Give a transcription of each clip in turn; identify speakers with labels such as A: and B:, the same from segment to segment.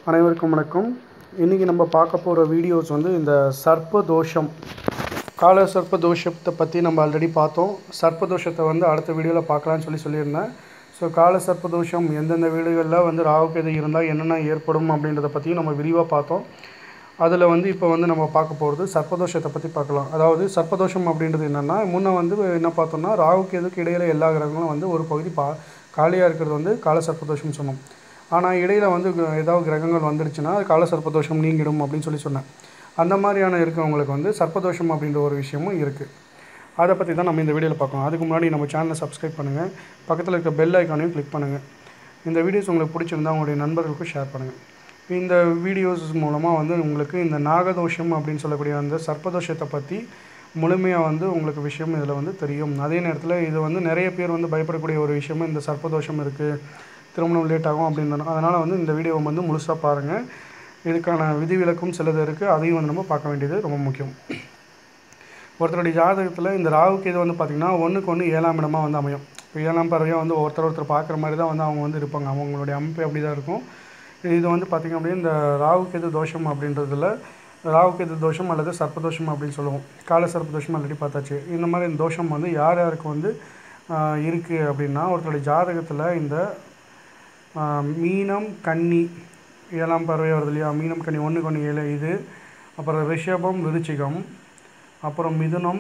A: அனைவருக்கும் வணக்கம் இன்றைக்கி நம்ம பார்க்க போகிற வீடியோஸ் வந்து இந்த சர்ப்ப தோஷம் கால சர்ப்ப தோஷத்தை பற்றி நம்ம ஆல்ரெடி பார்த்தோம் சர்ப்ப தோஷத்தை வந்து அடுத்த வீடியோவில் பார்க்கலான்னு சொல்லி சொல்லியிருந்தேன் ஸோ கால சர்ப்ப தோஷம் எந்தெந்த வீடுகளில் வந்து ராகுகேது இருந்தால் என்னென்ன ஏற்படும் அப்படின்றத பற்றியும் நம்ம விரிவாக பார்த்தோம் அதில் வந்து இப்போ வந்து நம்ம பார்க்க போகிறது சர்ப்பதோஷத்தை பற்றி பார்க்கலாம் அதாவது சர்ப்பதோஷம் அப்படின்றது என்னென்னா முன்ன வந்து என்ன பார்த்தோம்னா ராகுகேதுக்கு இடையில எல்லா கிரகங்களும் வந்து ஒரு பகுதி பா காலியாக இருக்கிறது வந்து கால சர்ப்பதோஷம்னு சொன்னோம் ஆனால் இடையில் வந்து க- ஏதாவது கிரகங்கள் வந்துடுச்சுன்னா அது கால சர்ப்பதோஷம் நீங்கிடும் அப்படின்னு சொல்லி சொன்னேன் அந்த மாதிரியான இருக்கிறவங்களுக்கு வந்து சர்ப்பதோஷம் அப்படின்ற ஒரு விஷயமும் இருக்குது அதை பற்றி தான் நம்ம இந்த வீடியோவில் பார்க்கலாம் அதுக்கு முன்னாடி நம்ம சேனலை சப்ஸ்கிரைப் பண்ணுங்கள் பக்கத்தில் இருக்க பெல் ஐக்கானையும் கிளிக் பண்ணுங்கள் இந்த வீடியோஸ் உங்களுக்கு பிடிச்சிருந்தா உங்களுடைய நண்பர்களுக்கும் ஷேர் பண்ணுங்கள் இந்த வீடியோஸ் மூலமாக வந்து உங்களுக்கு இந்த நாகதோஷம் அப்படின்னு சொல்லக்கூடிய அந்த சர்ப்பதோஷத்தை பற்றி முழுமையாக வந்து உங்களுக்கு விஷயம் இதில் வந்து தெரியும் அதே நேரத்தில் இது வந்து நிறைய பேர் வந்து பயப்படக்கூடிய ஒரு விஷயமும் இந்த சர்ப்பதோஷம் இருக்குது திருமணம் லேட் ஆகும் அப்படின்னு அதனால் வந்து இந்த வீடியோவை வந்து முழுசாக பாருங்கள் இதுக்கான விதிவிலக்கும் சிலது இருக்குது அதையும் வந்து நம்ம பார்க்க வேண்டியது ரொம்ப முக்கியம் ஒருத்தருடைய ஜாதகத்தில் இந்த ராகுக்கு இது வந்து பார்த்திங்கன்னா ஒன்றுக்கு ஒன்று ஏழாம் இடமா வந்து அமையும் இப்போ ஏழாம் பறவையாக வந்து ஒருத்தர் ஒருத்தர் பார்க்குற மாதிரி தான் வந்து அவங்க வந்து இருப்பாங்க அவங்களுடைய அமைப்பு அப்படி தான் இருக்கும் இது வந்து பார்த்திங்க அப்படின்னா இந்த ராகுகேது தோஷம் அப்படின்றதுல ராகுகேது தோஷம் அல்லது சர்ப்பதோஷம் அப்படின்னு சொல்லுவோம் கால சர்ப்பதோஷம் ஆல்ரெடி பார்த்தாச்சு இந்த மாதிரி இந்த தோஷம் வந்து யார் யாருக்கு வந்து இருக்குது அப்படின்னா ஒருத்தருடைய ஜாதகத்தில் இந்த ஆஹ், மீனம் கன்னி ஏழாம் பறவை வருது இல்லையா மீனம் கன்னி ஒன்றுக்கு ஒன்று ஏழு இது அப்புறம் ரிஷபம் விருச்சிகம் அப்புறம் மிதுனம்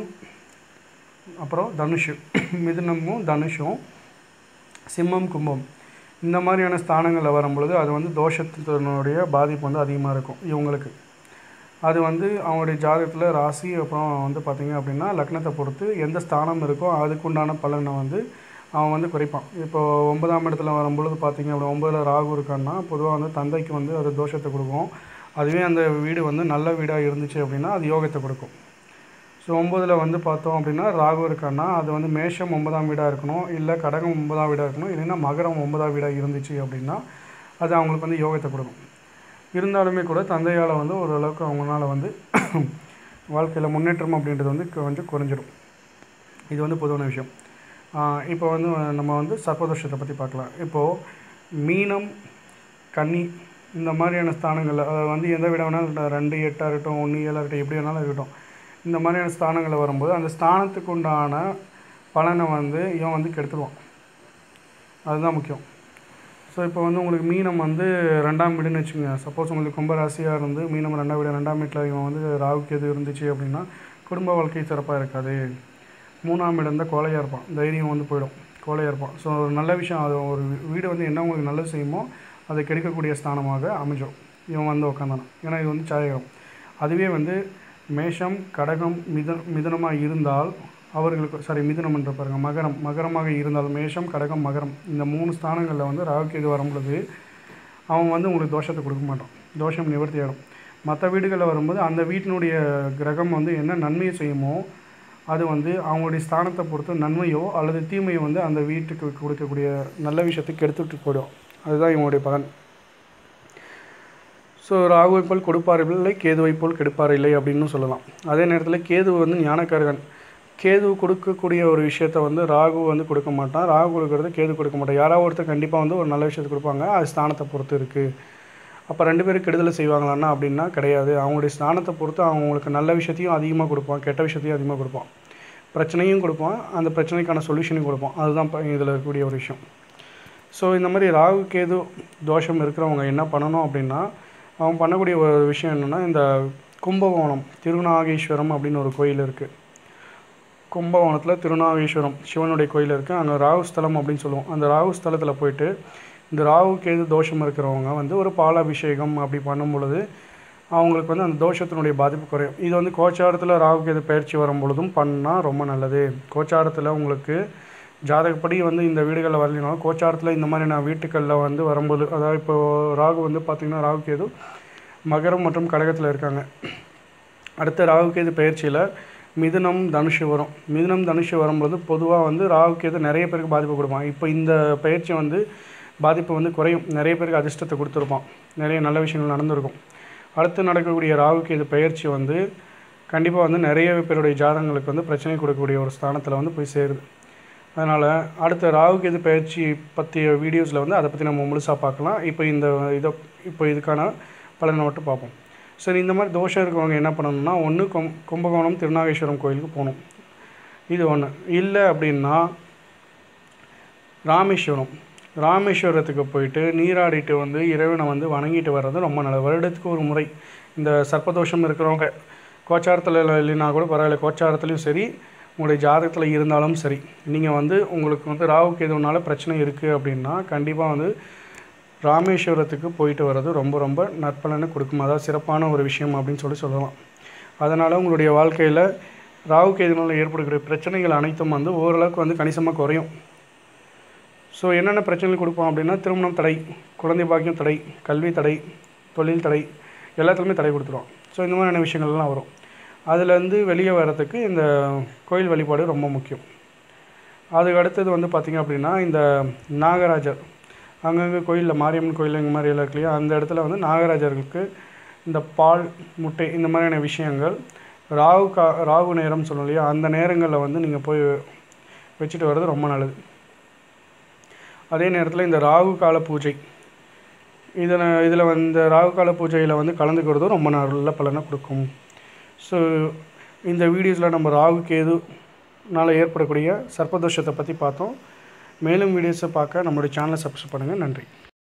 A: அப்புறம் தனுஷு மிதுனமும் தனுஷும் சிம்மம் கும்பம் இந்த மாதிரியான ஸ்தானங்களில் வரும்பொழுது அது வந்து தோஷத்தினுடைய பாதிப்பு வந்து அதிகமாக இருக்கும் இவங்களுக்கு அது வந்து அவங்களுடைய ஜாதகத்தில் ராசி அப்புறம் வந்து பார்த்திங்க அப்படின்னா லக்னத்தை பொறுத்து எந்த ஸ்தானம் இருக்கோ அதுக்குண்டான பலனை வந்து அவன் வந்து குறைப்பான் இப்போ ஒன்பதாம் இடத்துல வரும்பொழுது பார்த்திங்க அப்படி ஒன்பதில் ராகு இருக்கான்னா பொதுவாக வந்து தந்தைக்கு வந்து அது தோஷத்தை கொடுக்கும் அதுவே அந்த வீடு வந்து நல்ல வீடாக இருந்துச்சு அப்படின்னா அது யோகத்தை கொடுக்கும் ஸோ ஒம்பதில் வந்து பார்த்தோம் அப்படின்னா ராகு இருக்கான்னா அது வந்து மேஷம் ஒன்பதாம் வீடாக இருக்கணும் இல்லை கடகம் ஒன்பதாம் வீடாக இருக்கணும் இல்லைன்னா மகரம் ஒன்பதாம் வீடாக இருந்துச்சு அப்படின்னா அது அவங்களுக்கு வந்து யோகத்தை கொடுக்கும் இருந்தாலுமே கூட தந்தையால் வந்து ஓரளவுக்கு அவங்களால வந்து வாழ்க்கையில் முன்னேற்றம் அப்படின்றது வந்து கொஞ்சம் குறைஞ்சிடும் இது வந்து பொதுவான விஷயம் இப்போ வந்து நம்ம வந்து சர்ப்பதோஷத்தை பற்றி பார்க்கலாம் இப்போது மீனம் கன்னி இந்த மாதிரியான ஸ்தானங்களில் அதாவது வந்து எந்த விட வேணாலும் இருக்கட்டும், ரெண்டு எட்டாக இருக்கட்டும் ஒன்று ஏழாக இருக்கட்டும் எப்படி வேணாலும் இருக்கட்டும் இந்த மாதிரியான ஸ்தானங்களில் வரும்போது அந்த ஸ்தானத்துக்கு உண்டான பலனை வந்து இவன் வந்து கெடுத்துருவான் அதுதான் முக்கியம் ஸோ இப்போ வந்து உங்களுக்கு மீனம் வந்து ரெண்டாம் வீடுன்னு வச்சுக்கோங்க சப்போஸ் உங்களுக்கு கும்பராசியாக இருந்து மீனம் ரெண்டாம் வீடு ரெண்டாம் வீட்டில் இவன் வந்து ராகுக்கு எது இருந்துச்சு அப்படின்னா குடும்ப வாழ்க்கை சிறப்பாக இருக்காது மூணாம் இடம் இருந்தால் கோழையாக இருப்பான் தைரியம் வந்து போயிடும் கோழையாக இருப்பான் ஸோ ஒரு நல்ல விஷயம் அது ஒரு வீ- வீடு வந்து என்ன உங்களுக்கு நல்லது செய்யுமோ அதை கெடுக்கக்கூடிய ஸ்தானமாக அமைஞ்சிடும் இவன் வந்து உட்காந்தானா ஏன்னா இது வந்து சாயகம் அதுவே வந்து மேஷம் கடகம் மித மிதனமாக இருந்தால் அவர்களுக்கு சாரி மிதுனம் என்ற பாருங்க மகரம் மகரமாக இருந்தால் மேஷம் கடகம் மகரம் இந்த மூணு ஸ்தானங்களில் வந்து ராகுகேது வரும்பொழுது அவன் வந்து உங்களுக்கு தோஷத்தை கொடுக்க மாட்டான் தோஷம் நிவர்த்தி ஆகிடும் மற்ற வீடுகளில் வரும்போது அந்த வீட்டினுடைய கிரகம் வந்து என்ன நன்மையை செய்யுமோ அது வந்து அவங்களுடைய ஸ்தானத்தை பொறுத்து நன்மையோ அல்லது தீமையோ வந்து அந்த வீட்டுக்கு கொடுக்கக்கூடிய நல்ல விஷயத்துக்கு எடுத்துட்டு போயிடும் அதுதான் இவங்களுடைய பலன் ஸோ ராகுவை போல் கொடுப்பார் இல்லை கேதுவை போல் கெடுப்பார் இல்லை அப்படின்னு சொல்லலாம் அதே நேரத்தில் கேது வந்து ஞானக்காரகன் கேது கொடுக்கக்கூடிய ஒரு விஷயத்த வந்து ராகு வந்து கொடுக்க மாட்டான் ராகு கொடுக்கறது கேது கொடுக்க மாட்டான் யாராவது ஒருத்தர் கண்டிப்பாக வந்து ஒரு நல்ல விஷயத்தை கொடுப்பாங்க அது ஸ்தானத்தை பொறுத்து இருக்குது அப்போ ரெண்டு பேரும் கெடுதலை செய்வாங்களான்னா அப்படின்னா கிடையாது அவங்களுடைய ஸ்தானத்தை பொறுத்து அவங்களுக்கு நல்ல விஷயத்தையும் அதிகமாக கொடுப்பான் கெட்ட விஷயத்தையும் அதிகமாக கொடுப்பான் பிரச்சனையும் கொடுப்பான் அந்த பிரச்சனைக்கான சொல்யூஷனையும் கொடுப்பான் அதுதான் இதில் இருக்கக்கூடிய ஒரு விஷயம் ஸோ இந்த மாதிரி ராகு கேது தோஷம் இருக்கிறவங்க என்ன பண்ணணும் அப்படின்னா அவன் பண்ணக்கூடிய ஒரு விஷயம் என்னென்னா இந்த கும்பகோணம் திருநாகேஸ்வரம் அப்படின்னு ஒரு கோயில் இருக்குது கும்பகோணத்தில் திருநாகேஸ்வரம் சிவனுடைய கோயில் இருக்குது அங்கே ராகு ஸ்தலம் அப்படின்னு சொல்லுவோம் அந்த ராகு ஸ்தலத்தில் போயிட்டு இந்த ராகு கேது தோஷம் இருக்கிறவங்க வந்து ஒரு பாலாபிஷேகம் அப்படி பண்ணும் பொழுது அவங்களுக்கு வந்து அந்த தோஷத்தினுடைய பாதிப்பு குறையும் இது வந்து கோச்சாரத்தில் ராகு கேது பயிற்சி வரும் பொழுதும் பண்ணால் ரொம்ப நல்லது கோச்சாரத்தில் உங்களுக்கு ஜாதகப்படி வந்து இந்த வீடுகளில் வரலைனாலும் கோச்சாரத்தில் இந்த மாதிரி நான் வீட்டுகளில் வந்து வரும்போது அதாவது இப்போ ராகு வந்து பார்த்திங்கன்னா ராகு கேது மகரம் மற்றும் கடகத்தில் இருக்காங்க அடுத்த ராகு கேது பயிற்சியில் மிதுனம் தனுஷு வரும் மிதுனம் தனுஷு வரும்போது பொதுவாக வந்து ராகு கேது நிறைய பேருக்கு பாதிப்பு கொடுப்பான் இப்போ இந்த பயிற்சி வந்து பாதிப்பு வந்து குறையும் நிறைய பேருக்கு அதிர்ஷ்டத்தை கொடுத்துருப்பான் நிறைய நல்ல விஷயங்கள் நடந்திருக்கும் அடுத்து நடக்கக்கூடிய ராகு கேது பயிற்சி வந்து கண்டிப்பாக வந்து நிறைய பேருடைய ஜாதகங்களுக்கு வந்து பிரச்சனை கொடுக்கக்கூடிய ஒரு ஸ்தானத்தில் வந்து போய் சேருது அதனால் அடுத்த ராகு கேது பயிற்சி பற்றிய வீடியோஸில் வந்து அதை பற்றி நம்ம முழுசாக பார்க்கலாம் இப்போ இந்த இதை இப்போ இதுக்கான பலனை மட்டும் பார்ப்போம் சரி இந்த மாதிரி தோஷம் இருக்கவங்க என்ன பண்ணணும்னா ஒன்று கும் கும்பகோணம் திருநாகேஸ்வரம் கோயிலுக்கு போகணும் இது ஒன்று இல்லை அப்படின்னா ராமேஸ்வரம் ராமேஸ்வரத்துக்கு போயிட்டு நீராடிட்டு வந்து இறைவனை வந்து வணங்கிட்டு வர்றது ரொம்ப நல்லது வருடத்துக்கு ஒரு முறை இந்த சர்ப்பதோஷம் இருக்கிறவங்க கோச்சாரத்தில் இல்லைன்னா கூட பரவாயில்ல கோச்சாரத்துலேயும் சரி உங்களுடைய ஜாதகத்தில் இருந்தாலும் சரி நீங்கள் வந்து உங்களுக்கு வந்து ராகுக்கு எதுனால பிரச்சனை இருக்குது அப்படின்னா கண்டிப்பாக வந்து ராமேஸ்வரத்துக்கு போயிட்டு வர்றது ரொம்ப ரொம்ப நற்பலனை கொடுக்கும் அதாவது சிறப்பான ஒரு விஷயம் அப்படின்னு சொல்லி சொல்லலாம் அதனால் உங்களுடைய வாழ்க்கையில் ராகுக்கு எதுனால ஏற்படுகிற பிரச்சனைகள் அனைத்தும் வந்து ஓரளவுக்கு வந்து கணிசமாக குறையும் ஸோ என்னென்ன பிரச்சனைகள் கொடுப்போம் அப்படின்னா திருமணம் தடை குழந்தை பாக்கியம் தடை கல்வி தடை தொழில் தடை எல்லாத்துலேயுமே தடை கொடுத்துருவோம் ஸோ இந்த மாதிரியான விஷயங்கள்லாம் வரும் அதுலேருந்து வெளியே வர்றதுக்கு இந்த கோயில் வழிபாடு ரொம்ப முக்கியம் அதுக்கு அடுத்தது வந்து பார்த்திங்க அப்படின்னா இந்த நாகராஜர் அங்கங்கே கோயிலில் மாரியம்மன் கோயில் இந்த மாதிரி எல்லாம் இருக்கு இல்லையா அந்த இடத்துல வந்து நாகராஜர்களுக்கு இந்த பால் முட்டை இந்த மாதிரியான விஷயங்கள் ராகு கா ராகு நேரம் சொல்லணும் இல்லையா அந்த நேரங்களில் வந்து நீங்கள் போய் வச்சுட்டு வர்றது ரொம்ப நல்லது அதே நேரத்தில் இந்த ராகு கால பூஜை இதில் இதில் வந்து ராகு கால பூஜையில் வந்து கலந்துக்கிறதும் ரொம்ப நல்ல பலனை கொடுக்கும் ஸோ இந்த வீடியோஸில் நம்ம ராகு கேதுனால் ஏற்படக்கூடிய சர்ப்பதோஷத்தை பற்றி பார்த்தோம் மேலும் வீடியோஸை பார்க்க நம்மளுடைய சேனலை சப்ஸ்கிரைப் பண்ணுங்கள் நன்றி